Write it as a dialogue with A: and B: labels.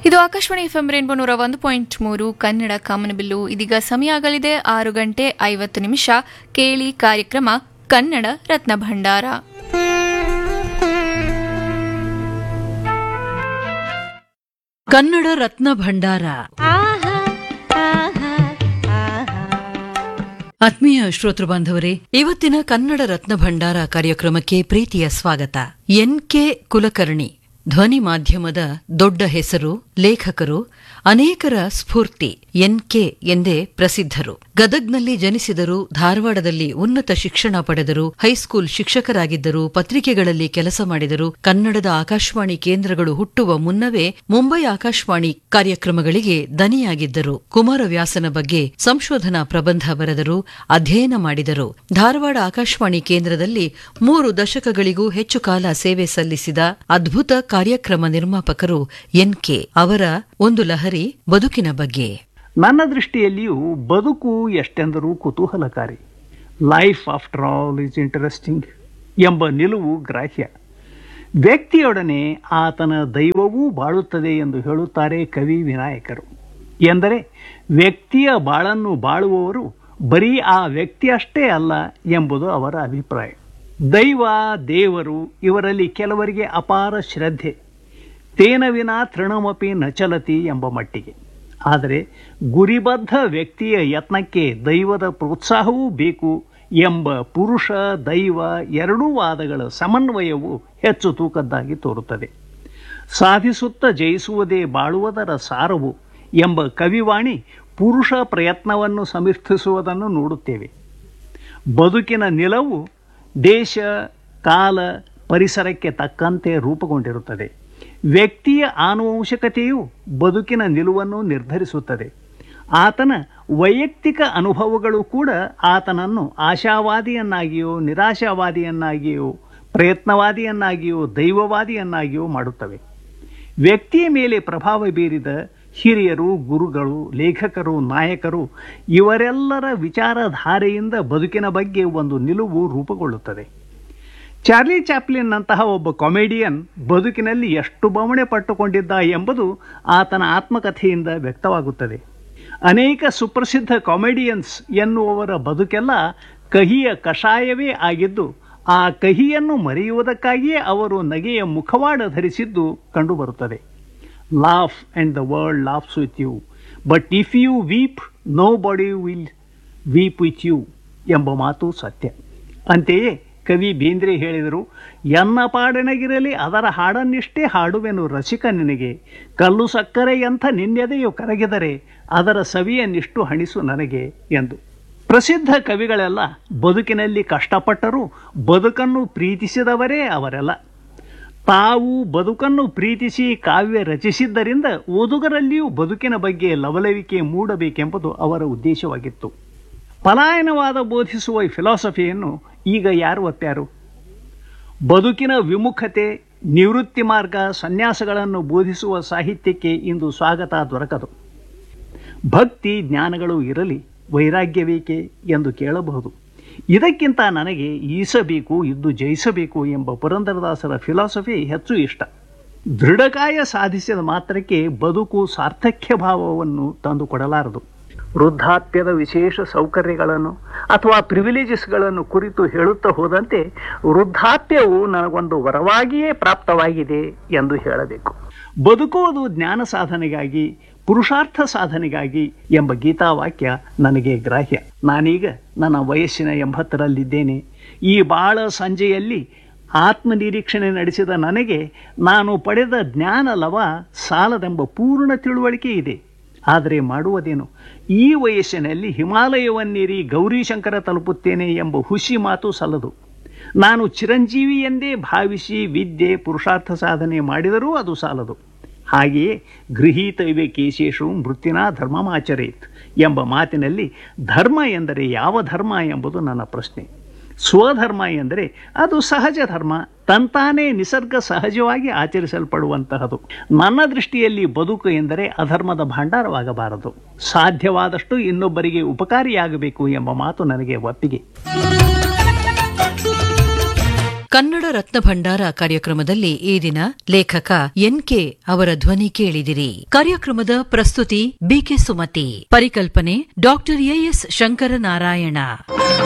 A: ಇದು Akashvani FM rainbow ನೂರ ಒಂದು ಪಾಯಿಂಟ್ ಮೂರು ಕನ್ನಡ ಕಾಮನಬಿಲ್ಲು ಇದೀಗ ಸಮಯ ಆಗಲಿದೆ ಆರು ಗಂಟೆ ಐವತ್ತು ನಿಮಿಷ ಕೇಳಿ ಕಾರ್ಯಕ್ರಮ ಕನ್ನಡ ರತ್ನ ಭಂಡಾರ
B: ಕನ್ನಡ ರತ್ನ ಭಂಡಾರ ಆತ್ಮೀಯ ಶ್ರೋತೃ ಬಾಂಧವರೇ ಇವತ್ತಿನ ಕನ್ನಡ ರತ್ನ ಭಂಡಾರ ಕಾರ್ಯಕ್ರಮಕ್ಕೆ ಪ್ರೀತಿಯ ಸ್ವಾಗತ ಎನ್ ಕೆ ಕುಲಕರ್ಣಿ ಧ್ವನಿ ಮಾಧ್ಯಮದ ದೊಡ್ಡ ಹೆಸರು ಲೇಖಕರು ಅನೇಕರ ಸ್ಫೂರ್ತಿ ಎನ್ ಕೆ ಎಂದೇ ಪ್ರಸಿದ್ಧರು ಗದಗ್ನಲ್ಲಿ ಜನಿಸಿದರು ಧಾರವಾಡದಲ್ಲಿ ಉನ್ನತ ಶಿಕ್ಷಣ ಪಡೆದರು ಹೈಸ್ಕೂಲ್ ಶಿಕ್ಷಕರಾಗಿದ್ದರು ಪತ್ರಿಕೆಗಳಲ್ಲಿ ಕೆಲಸ ಮಾಡಿದರು ಕನ್ನಡದ ಆಕಾಶವಾಣಿ ಕೇಂದ್ರಗಳು ಹುಟ್ಟುವ ಮುನ್ನವೇ ಮುಂಬೈ ಆಕಾಶವಾಣಿ ಕಾರ್ಯಕ್ರಮಗಳಿಗೆ ದನಿಯಾಗಿದ್ದರು ಕುಮಾರವ್ಯಾಸನ ಬಗ್ಗೆ ಸಂಶೋಧನಾ ಪ್ರಬಂಧ ಬರೆದರು ಅಧ್ಯಯನ ಮಾಡಿದರು ಧಾರವಾಡ ಆಕಾಶವಾಣಿ ಕೇಂದ್ರದಲ್ಲಿ ಮೂರು ದಶಕಗಳಿಗೂ ಹೆಚ್ಚು ಕಾಲ ಸೇವೆ ಸಲ್ಲಿಸಿದ ಅದ್ಭುತ ಕಾರ್ಯಕ್ರಮ ನಿರ್ಮಾಪಕರು ಎನ್ಕೆ ಅವರ ಒಂದು ಲಹರಿ ಬದುಕಿನ ಬಗ್ಗೆ
C: ನನ್ನ ದೃಷ್ಟಿಯಲ್ಲಿಯೂ ಬದುಕು ಎಷ್ಟೆಂದರೂ ಕುತೂಹಲಕಾರಿ life after all is interesting ಎಂಬ ನಿಲುವು ಗ್ರಾಹ್ಯ ವ್ಯಕ್ತಿಯೊಡನೆ ಆತನ ದೈವವೂ ಬಾಳುತ್ತದೆ ಎಂದು ಹೇಳುತ್ತಾರೆ ಕವಿ ವಿನಾಯಕರು ಎಂದರೆ ವ್ಯಕ್ತಿಯ ಬಾಳನ್ನು ಬಾಳುವವರು ಬರೀ ಆ ವ್ಯಕ್ತಿಯಷ್ಟೇ ಅಲ್ಲ ಎಂಬುದು ಅವರ ಅಭಿಪ್ರಾಯ ದೈವ ದೇವರು ಇವರಲ್ಲಿ ಕೆಲವರಿಗೆ ಅಪಾರ ಶ್ರದ್ಧೆ ತೇನ ವಿನ ತೃಣಮಪಿ ನಚಲತಿ ಎಂಬ ಮಟ್ಟಿಗೆ ಆದರೆ ಗುರಿಬದ್ಧ ವ್ಯಕ್ತಿಯ ಯತ್ನಕ್ಕೆ ದೈವದ ಪ್ರೋತ್ಸಾಹವೂ ಬೇಕು ಎಂಬ ಪುರುಷ ದೈವ ಎರಡೂ ವಾದಗಳ ಸಮನ್ವಯವು ಹೆಚ್ಚು ತೂಕದ್ದಾಗಿ ತೋರುತ್ತದೆ ಸಾಧಿಸುತ್ತ ಜಯಿಸುವುದೇ ಬಾಳುವುದರ ಸಾರವು ಎಂಬ ಕವಿವಾಣಿ ಪುರುಷ ಪ್ರಯತ್ನವನ್ನು ಸಮರ್ಥಿಸುವುದನ್ನು ನೋಡುತ್ತೇವೆ ಬದುಕಿನ ನಿಲವು ದೇಶ ಕಾಲ ಪರಿಸರಕ್ಕೆ ತಕ್ಕಂತೆ ರೂಪುಗೊಂಡಿರುತ್ತದೆ ವ್ಯಕ್ತಿಯ ಆನುವಂಶಿಕತೆಯು ಬದುಕಿನ ನಿಲುವನ್ನು ನಿರ್ಧರಿಸುತ್ತದೆ ಆತನ ವೈಯಕ್ತಿಕ ಅನುಭವಗಳು ಕೂಡ ಆತನನ್ನು ಆಶಾವಾದಿಯನ್ನಾಗಿಯೋ ನಿರಾಶಾವಾದಿಯನ್ನಾಗಿಯೋ ಪ್ರಯತ್ನವಾದಿಯನ್ನಾಗಿಯೋ ದೈವವಾದಿಯನ್ನಾಗಿಯೋ ಮಾಡುತ್ತವೆ ವ್ಯಕ್ತಿಯ ಮೇಲೆ ಪ್ರಭಾವ ಬೀರಿದ ಹಿರಿಯರು ಗುರುಗಳು ಲೇಖಕರು ನಾಯಕರು ಇವರೆಲ್ಲರ ವಿಚಾರಧಾರೆಯಿಂದ ಬದುಕಿನ ಬಗ್ಗೆ ಒಂದು ನಿಲುವು ರೂಪುಗೊಳ್ಳುತ್ತದೆ ಚಾರ್ಲಿ ಚಾಪ್ಲಿನ್ನಂತಹ ಒಬ್ಬ ಕಾಮಿಡಿಯನ್ ಬದುಕಿನಲ್ಲಿ ಎಷ್ಟು ಬವಣೆ ಪಟ್ಟುಕೊಂಡಿದ್ದ ಎಂಬುದು ಆತನ ಆತ್ಮಕಥೆಯಿಂದ ವ್ಯಕ್ತವಾಗುತ್ತದೆ ಅನೇಕ ಸುಪ್ರಸಿದ್ಧ ಕಾಮಿಡಿಯನ್ಸ್ ಎನ್ನುವವರ ಬದುಕೆಲ್ಲ ಕಹಿಯ ಕಷಾಯವೇ ಆಗಿದ್ದು ಆ ಕಹಿಯನ್ನು ಮರೆಯುವುದಕ್ಕಾಗಿಯೇ ಅವರು ನಗೆಯ ಮುಖವಾಡ ಧರಿಸಿದ್ದು ಕಂಡುಬರುತ್ತದೆ laugh and the world laughs with you but if you weep nobody will weep with you ಎಂಬ ಮಾತು ಸತ್ಯ ಅಂತೆಯೇ ಕವಿ ಬೇಂದ್ರೆ ಹೇಳಿದರು ಎನ್ನ ಪಾಡನಗಿರಲಿ ಅದರ ಹಾಡನ್ನಿಷ್ಟೇ ಹಾಡುವೆನು ರಸಿಕ ನಿನಗೆ ಕಲ್ಲು ಸಕ್ಕರೆಯಂಥ ನಿನ್ನೆದೆಯು ಕರಗಿದರೆ ಅದರ ಸವಿಯನ್ನಿಷ್ಟು ಹಣಿಸು ನನಗೆ ಎಂದು ಪ್ರಸಿದ್ಧ ಕವಿಗಳೆಲ್ಲ ಬದುಕಿನಲ್ಲಿ ಕಷ್ಟಪಟ್ಟರೂ ಬದುಕನ್ನು ಪ್ರೀತಿಸಿದವರೇ ಅವರೆಲ್ಲ ತಾವು ಬದುಕನ್ನು ಪ್ರೀತಿಸಿ ಕಾವ್ಯ ರಚಿಸಿದ್ದರಿಂದ ಓದುಗರಲ್ಲಿಯೂ ಬದುಕಿನ ಬಗ್ಗೆ ಲವಲವಿಕೆ ಮೂಡಬೇಕೆಂಬುದು ಅವರ ಉದ್ದೇಶವಾಗಿತ್ತು ಪಲಾಯನವಾದ ಬೋಧಿಸುವ ಫಿಲಾಸಫಿಯನ್ನು ಈಗ ಯಾರು ಒಪ್ಪ್ಯಾರು ಬದುಕಿನ ವಿಮುಖತೆ ನಿವೃತ್ತಿ ಮಾರ್ಗ ಸನ್ಯಾಸಗಳನ್ನು ಬೋಧಿಸುವ ಸಾಹಿತ್ಯಕ್ಕೆ ಇಂದು ಸ್ವಾಗತ ದೊರಕದು ಭಕ್ತಿ ಜ್ಞಾನಗಳು ಇರಲಿ ವೈರಾಗ್ಯವೇಕೆ ಎಂದು ಕೇಳಬಹುದು ಇದಕ್ಕಿಂತ ನನಗೆ ಈಸಬೇಕು ಇದ್ದು ಜಯಿಸಬೇಕು ಎಂಬ ಪುರಂದರದಾಸರ ಫಿಲಾಸಫಿ ಹೆಚ್ಚು ಇಷ್ಟ ದೃಢಕಾಯ ಸಾಧಿಸಿದ ಮಾತ್ರಕ್ಕೆ ಬದುಕು ಸಾರ್ಥಕ್ಯ ಭಾವವನ್ನು ತಂದು ಕೊಡಲಾರದು ವೃದ್ಧಾಪ್ಯದ ವಿಶೇಷ ಸೌಕರ್ಯಗಳನ್ನು ಅಥವಾ ಪ್ರಿವಿಲೇಜಸ್ಗಳನ್ನು ಕುರಿತು ಹೇಳುತ್ತಾ ಹೋದಂತೆ ವೃದ್ಧಾಪ್ಯವು ನನಗೊಂದು ವರವಾಗಿಯೇ ಪ್ರಾಪ್ತವಾಗಿದೆ ಎಂದು ಹೇಳಬೇಕು ಬದುಕುವುದು ಜ್ಞಾನ ಸಾಧನೆಗಾಗಿ ಪುರುಷಾರ್ಥ ಸಾಧನೆಗಾಗಿ ಎಂಬ ಗೀತಾವಾಕ್ಯ ನನಗೆ ಗ್ರಾಹ್ಯ ನಾನೀಗ ನನ್ನ ವಯಸ್ಸಿನ ಎಂಬತ್ತರಲ್ಲಿದ್ದೇನೆ ಈ ಬಾಳ ಸಂಜೆಯಲ್ಲಿ ಆತ್ಮನಿರೀಕ್ಷಣೆ ನಡೆಸಿದ ನನಗೆ ನಾನು ಪಡೆದ ಜ್ಞಾನ ಲವ ಸಾಲದೆಂಬ ಪೂರ್ಣ ತಿಳುವಳಿಕೆ ಇದೆ ಆದರೆ ಮಾಡುವುದೇನು ಈ ವಯಸ್ಸಿನಲ್ಲಿ ಹಿಮಾಲಯವನ್ನೇರಿ ಗೌರೀಶಂಕರ ತಲುಪುತ್ತೇನೆ ಎಂಬ ಹುಸಿ ಮಾತು ಸಲ್ಲದು ನಾನು ಚಿರಂಜೀವಿ ಎಂದೇ ಭಾವಿಸಿ ವಿದ್ಯೆ ಪುರುಷಾರ್ಥ ಸಾಧನೆ ಮಾಡಿದರೂ ಅದು ಸಾಲದು ಹಾಗೆಯೇ ಗೃಹೀತ ಇವೆ ಕೇಶೇಶು ಮೃತ್ಯುನ ಧರ್ಮಮಾಚರೇತ್ ಎಂಬ ಮಾತಿನಲ್ಲಿ ಧರ್ಮ ಎಂದರೆ ಯಾವ ಧರ್ಮ ಎಂಬುದು ನನ್ನ ಪ್ರಶ್ನೆ ಸ್ವಧರ್ಮ ಎಂದರೆ ಅದು ಸಹಜ ಧರ್ಮ ತಂತಾನೇ ನಿಸರ್ಗ ಸಹಜವಾಗಿ ಆಚರಿಸಲ್ಪಡುವಂತಹದು ನನ್ನ ದೃಷ್ಟಿಯಲ್ಲಿ ಬದುಕು ಎಂದರೆ ಅಧರ್ಮದ ಭಂಡಾರವಾಗಬಾರದು ಸಾಧ್ಯವಾದಷ್ಟು ಇನ್ನೊಬ್ಬರಿಗೆ ಉಪಕಾರಿಯಾಗಬೇಕು ಎಂಬ ಮಾತು ನನಗೆ ಒಪ್ಪಿಗೆ
B: ಕನ್ನಡ ರತ್ನ ಭಂಡಾರ ಕಾರ್ಯಕ್ರಮದಲ್ಲಿ ಈ ದಿನ ಲೇಖಕ ಎನ್ಕೆ ಅವರ ಧ್ವನಿ ಕೇಳಿದಿರಿ ಕಾರ್ಯಕ್ರಮದ ಪ್ರಸ್ತುತಿ ಬಿಕೆ ಸುಮತಿ ಪರಿಕಲ್ಪನೆ ಡಾಕ್ಟರ್ ಎಎಸ್ ಶಂಕರನಾರಾಯಣ